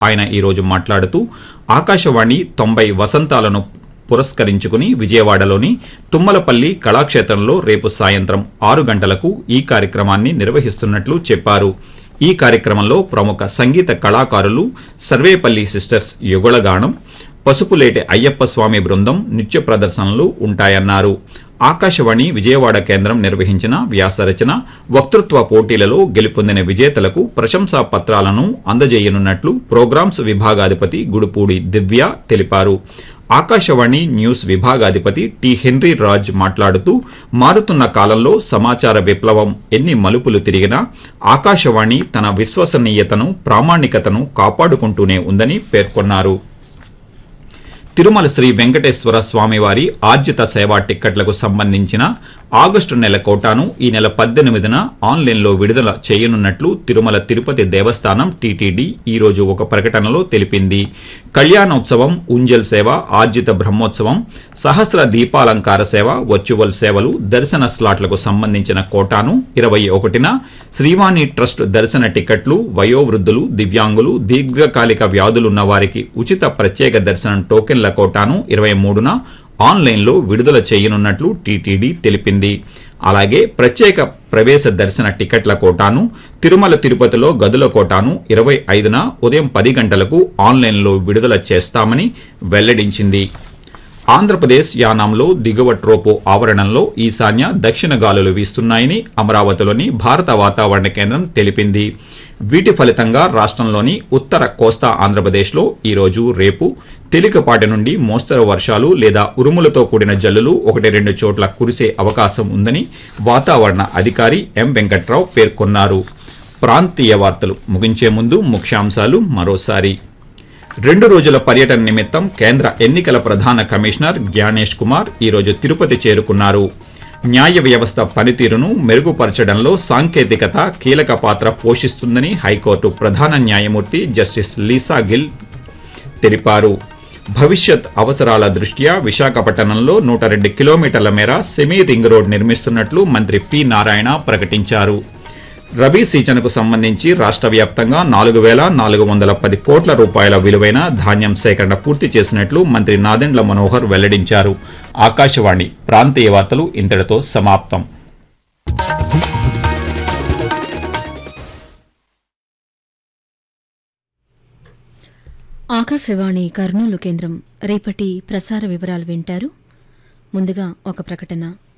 ఆయన ఈరోజు మాట్లాడుతూ ఆకాశవాణి తొంభై వసంతాలను పురస్కరించుకుని విజయవాడలోని తుమ్మలపల్లి కళాక్షేత్రంలో రేపు సాయంత్రం ఆరు గంటలకు ఈ కార్యక్రమాన్ని నిర్వహిస్తున్నట్లు చెప్పారు ఈ కార్యక్రమంలో ప్రముఖ సంగీత కళాకారులు సర్వేపల్లి సిస్టర్స్ యుగళగానం పసుపులేటి అయ్యప్ప స్వామి బృందం నృత్య ప్రదర్శనలు ఉంటాయన్నారు ఆకాశవాణి విజయవాడ కేంద్రం నిర్వహించిన వ్యాసరచన వక్తృత్వ పోటీలలో గెలుపొందిన విజేతలకు ప్రశంసా పత్రాలను అందజేయనున్నట్లు ప్రోగ్రామ్స్ విభాగాధిపతి గుడుపూడి దివ్య తెలిపారు ఆకాశవాణి న్యూస్ విభాగాధిపతి టి హెన్రీ రాజ్ మాట్లాడుతూ మారుతున్న కాలంలో సమాచార విప్లవం ఎన్ని మలుపులు తిరిగినా ఆకాశవాణి తన విశ్వసనీయతను ప్రామాణికతను కాపాడుకుంటూనే ఉందని పేర్కొన్నారు తిరుమల శ్రీ వెంకటేశ్వర స్వామివారి ఆర్జిత సేవా టిక్కెట్లకు సంబంధించిన ఆగస్టు నెల కోటాను ఈ నెల పద్దెనిమిదిన ఆన్లైన్లో విడుదల చేయనున్నట్లు తిరుమల తిరుపతి దేవస్థానం టీటీడీ ఈ రోజు ఒక ప్రకటనలో తెలిపింది కళ్యాణోత్సవం ఉంజల్ సేవ ఆర్జిత బ్రహ్మోత్సవం సహస్ర దీపాలంకార సేవ వర్చువల్ సేవలు దర్శన స్లాట్లకు సంబంధించిన కోటాను ఇరవై ఒకటిన శ్రీవాణి ట్రస్ట్ దర్శన టికెట్లు వయోవృద్ధులు దివ్యాంగులు దీర్ఘకాలిక వ్యాధులున్న వారికి ఉచిత ప్రత్యేక దర్శనం టోకెన్ల కోటాను ఇరవై మూడున ఆన్లైన్లో విడుదల చేయనున్నట్లు టీటీడీ తెలిపింది అలాగే ప్రత్యేక ప్రవేశ దర్శన టికెట్ల కోటాను తిరుమల తిరుపతిలో గదుల కోటాను ఇరవై ఐదున ఉదయం పది గంటలకు ఆన్లైన్లో విడుదల చేస్తామని వెల్లడించింది ఆంధ్రప్రదేశ్ యానాంలో దిగువ ట్రోపో ఆవరణంలో ఈశాన్య దక్షిణ గాలులు వీస్తున్నాయని అమరావతిలోని భారత వాతావరణ కేంద్రం తెలిపింది వీటి ఫలితంగా రాష్ట్రంలోని ఉత్తర కోస్తా ఆంధ్రప్రదేశ్లో ఈరోజు రేపు తేలికపాటి నుండి మోస్తరు వర్షాలు లేదా ఉరుములతో కూడిన జల్లులు ఒకటి రెండు చోట్ల కురిసే అవకాశం ఉందని వాతావరణ అధికారి ఎం వెంకట్రావు పేర్కొన్నారు ప్రాంతీయ వార్తలు ముగించే ముందు ముఖ్యాంశాలు మరోసారి రెండు రోజుల పర్యటన నిమిత్తం కేంద్ర ఎన్నికల ప్రధాన కమిషనర్ జ్ఞానేష్ కుమార్ ఈరోజు తిరుపతి చేరుకున్నారు న్యాయ వ్యవస్థ పనితీరును మెరుగుపరచడంలో సాంకేతికత కీలక పాత్ర పోషిస్తుందని హైకోర్టు ప్రధాన న్యాయమూర్తి జస్టిస్ లీసా గిల్ తెలిపారు భవిష్యత్ అవసరాల దృష్ట్యా విశాఖపట్నంలో నూట రెండు కిలోమీటర్ల మేర సెమీ రింగ్ రోడ్ నిర్మిస్తున్నట్లు మంత్రి పి నారాయణ ప్రకటించారు రబీ సీజన్కు సంబంధించి రాష్ట్ర వ్యాప్తంగా నాలుగు వేల నాలుగు వందల పది కోట్ల రూపాయల విలువైన ధాన్యం సేకరణ పూర్తి చేసినట్లు మంత్రి నాదెండ్ల మనోహర్ వెల్లడించారు ఆకాశవాణి ప్రాంతీయ వార్తలు ఇంతటితో సమాప్తం ఆకాశవాణి కర్నూలు కేంద్రం రేపటి ప్రసార వివరాలు వింటారు ముందుగా ఒక ప్రకటన